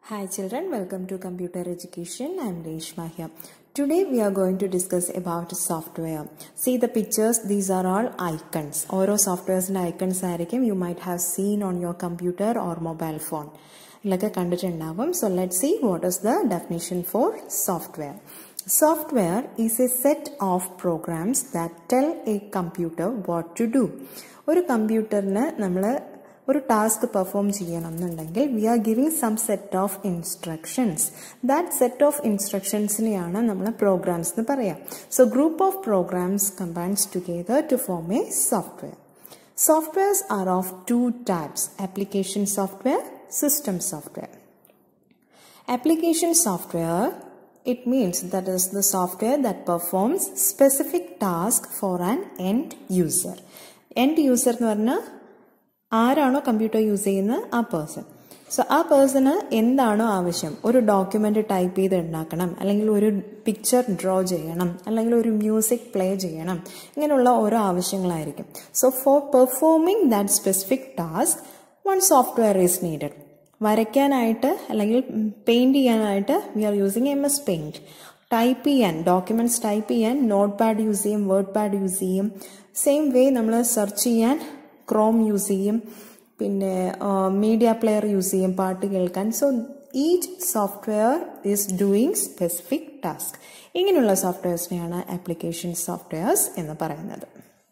Hi children, welcome to Computer Education. I am Reshma here. Today we are going to discuss about software. See the pictures, these are all icons. ഓരോ സോഫ്റ്റ്വെയർസിൻ്റെ icons ആയിരിക്കും you might have seen on your computer or mobile phone ഇതിലൊക്കെ കണ്ടിട്ടുണ്ടാവും so let see what is the definition for software software is a set of programs that tell a computer what to do ഒരു കമ്പ്യൂട്ടറിന് നമ്മൾ ഒരു task perform ചെയ്യണം എന്നുണ്ടെങ്കിൽ we are giving some set of instructions that set of ഇൻസ്ട്രക്ഷൻസിനെയാണ് നമ്മൾ programs എന്ന് പറയാം so group of programs combines together to form a software softwares are of two types application software system software application software it means that is the software that performs specific task for an end user end user എന്ന് പറഞ്ഞാൽ ആരാണോ computer use ചെയ്യുന്നത് ആ person so ആ person എന്താണോ ആവശ്യം ഒരു document type ചെയ്ത് ഉണ്ടാക്കണം അല്ലെങ്കിൽ ഒരു പിക്ചർ ഡ്രോ ചെയ്യണം അല്ലെങ്കിൽ ഒരു മ്യൂസിക് പ്ലേ ചെയ്യണം ഇങ്ങനെയുള്ള ഓരോ ആവശ്യങ്ങളായിരിക്കും so for performing that specific task one software is needed വരയ്ക്കാനായിട്ട് അല്ലെങ്കിൽ പെയിന്റ് ചെയ്യാനായിട്ട് we are using M S Paint type ചെയ്യാൻ ഡോക്യുമെന്റ്സ് ടൈപ്പ് ചെയ്യാൻ നോട്ട് പാഡ് യൂസ് ചെയ്യും വേർഡ് പാഡ് യൂസ് ചെയ്യും സെയിം വേ നമ്മൾ സെർച്ച് ചെയ്യാൻ ക്രോം യൂസ് ചെയ്യും പിന്നെ മീഡിയ പ്ലെയർ യൂസ് ചെയ്യും പാട്ട് കേൾക്കാൻ so each software is doing specific task ഇങ്ങനെയുള്ള സോഫ്റ്റ്വെയർസിനെയാണ് ആപ്ലിക്കേഷൻ സോഫ്റ്റ്വെയർസ് എന്ന് പറയുന്നത്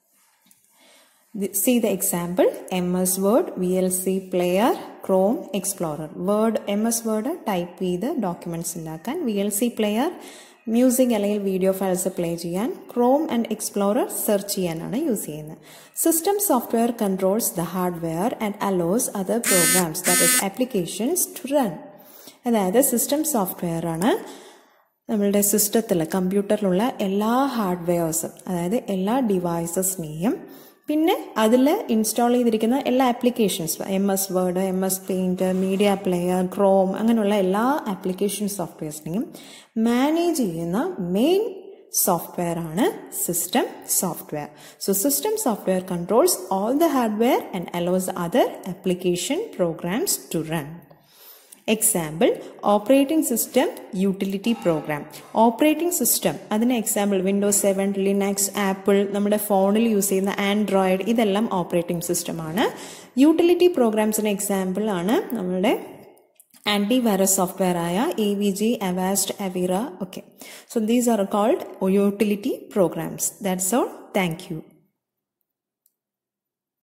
See the example MS Word, VLC Player, Chrome, Explorer. Word, MS Word type ചെയ്ത് ഡോക്യുമെന്റ്സ് ഉണ്ടാക്കാൻ V L C player music അല്ലെങ്കിൽ വീഡിയോ ഫയൽസ് പ്ലേ ചെയ്യാൻ Chrome and Explorer search ചെയ്യാനാണ് use ചെയ്യുന്നത് system software controls the hardware and allows other programs that is applications to run അതായത് system software ആണ് നമ്മളുടെ സിസ്റ്റത്തിൽ കമ്പ്യൂട്ടറിലുള്ള എല്ലാ ഹാർഡ്വെയർസും അതായത് എല്ലാ ഡിവൈസസിനെയും പിന്നെ അതിൽ ഇൻസ്റ്റാൾ ചെയ്തിരിക്കുന്ന എല്ലാ applications M S Word M S Paint media player Chrome അങ്ങനെയുള്ള എല്ലാ ആപ്ലിക്കേഷൻ സോഫ്റ്റ്വെയർസിനെയും മാനേജ് ചെയ്യുന്ന മെയിൻ സോഫ്റ്റ്വെയർ ആണ് system software so system software controls all the hardware and allows other application programs to run example operating system utility program operating system അതിന് example Windows seven Linux Apple നമ്മുടെ ഫോണിൽ use ചെയ്യുന്ന Android ഇതെല്ലാം operating സിസ്റ്റമാണ് utility പ്രോഗ്രാംസിന് example ആണ് നമ്മുടെ anti virus software ആയ A V G Avast Avira okay so these are called utility programs that's all thank U